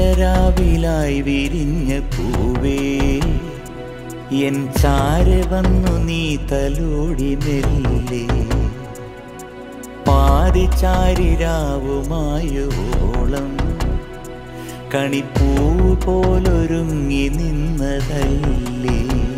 നീലരാവിലായി വിരിഞ്ഞ പൂവേ എൻ ചാര വന്നു നീ തലോടി മെല്ലെ പാതിചാരിരാവുമായോളം കണിപ്പൂ പോലൊരുങ്ങി നിന്നതല്ലേ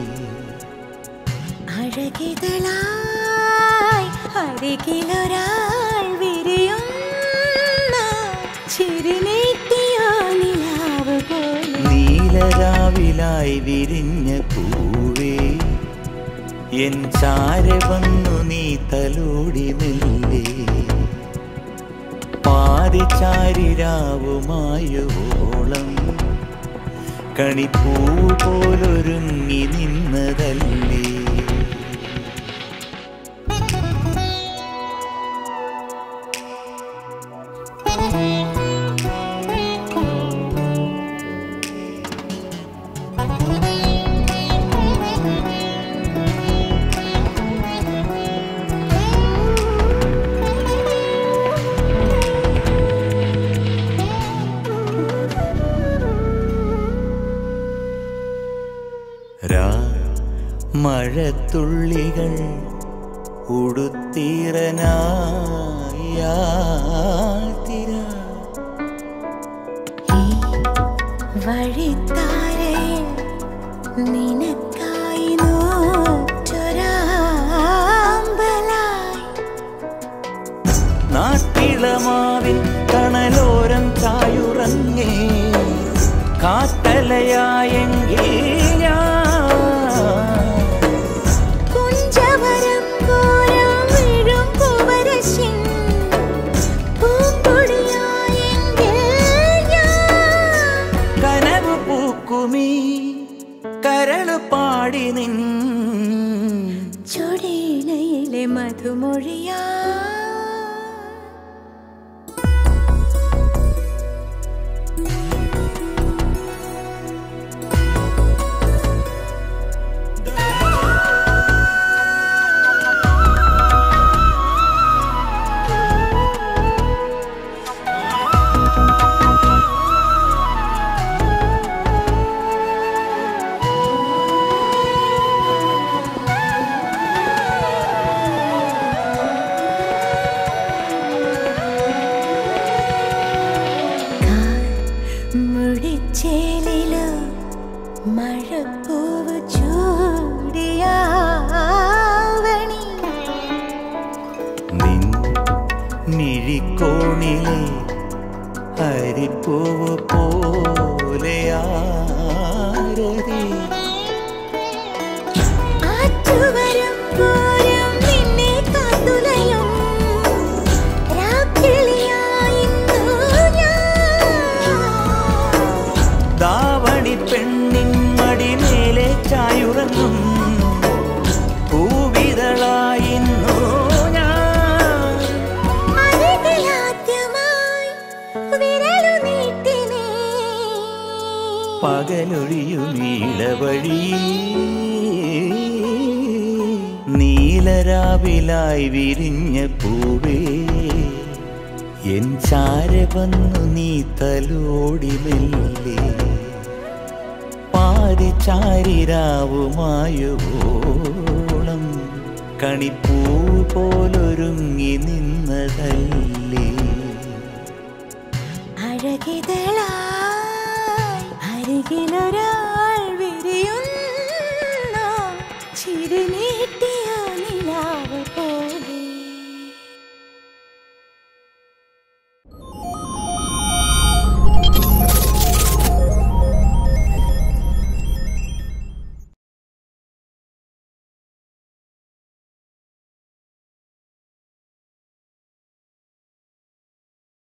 അഴകിതളായി അരികിലൊരാൾ വിരിയുന്ന ചിരിനീട്ടിയോ നിലാവ് പോലെ നീലരാവിലായി വിരിഞ്ഞ പൂവേ എൻ ചാര വന്നു നീ തലോടി മെല്ലെ പാതിചാരിരാവുമായോളം കണിപ്പൂ പോലൊരുങ്ങി നിന്നതല്ലേ രാ മഴത്തുള്ളികൾ ഉടുത്തീറനായ ഈ വഴിത്താരയിൽ നിനക്കായി നോറ്റൊരാമ്പലായി നാട്ടിളമാവിൻ കണലോരം ചായുറങ്ങേ കാട്ടലയായെങ്കിൽ ഞാൻ കുഞ്ചവരം കോരം വീഴും പൂവരശിൻ പൂപ്പൊടിയായെങ്കിൽ ഞാൻ കനവ് പൂക്കുമീ കരള് പാടി നിൻ ചൊടിയിലയിലെ മധുമൊഴിയാ മുടിച്ചേലിലോ മഴപ്പൂവ് ചൂടിയാവണി നിൻ മിഴിക്കോണിലെ ഹരിപ്പൂവ് പോലെയാരതി ആറ്റുവരം പോരും നിന്നെ കാത്തുലയും രാക്കിളിയായിന്നു ഞാൻ ദാവണി പെണ്ണിൻ മടിമേലെ ചായുറങ്ങും പൂവിതളായിന്നു ഞാൻ അരികിലാദ്യമായി വിരലു നീട്ടി നീ പകലൊഴിയും നീളവഴി നീലരാവിലായി വിരിഞ്ഞ പൂവേ എൻ ചാര വന്നു നീ തലോടി മെല്ലെ പാതിചാരിരാവുമായോളം കണിപ്പൂ പോലൊരുങ്ങി നിന്നതല്ലേ അഴകിതളായി അരികിലൊരാൾ വിരിയുന്നു ചിരി നീട്ടിയ നിലാവ് പോലെ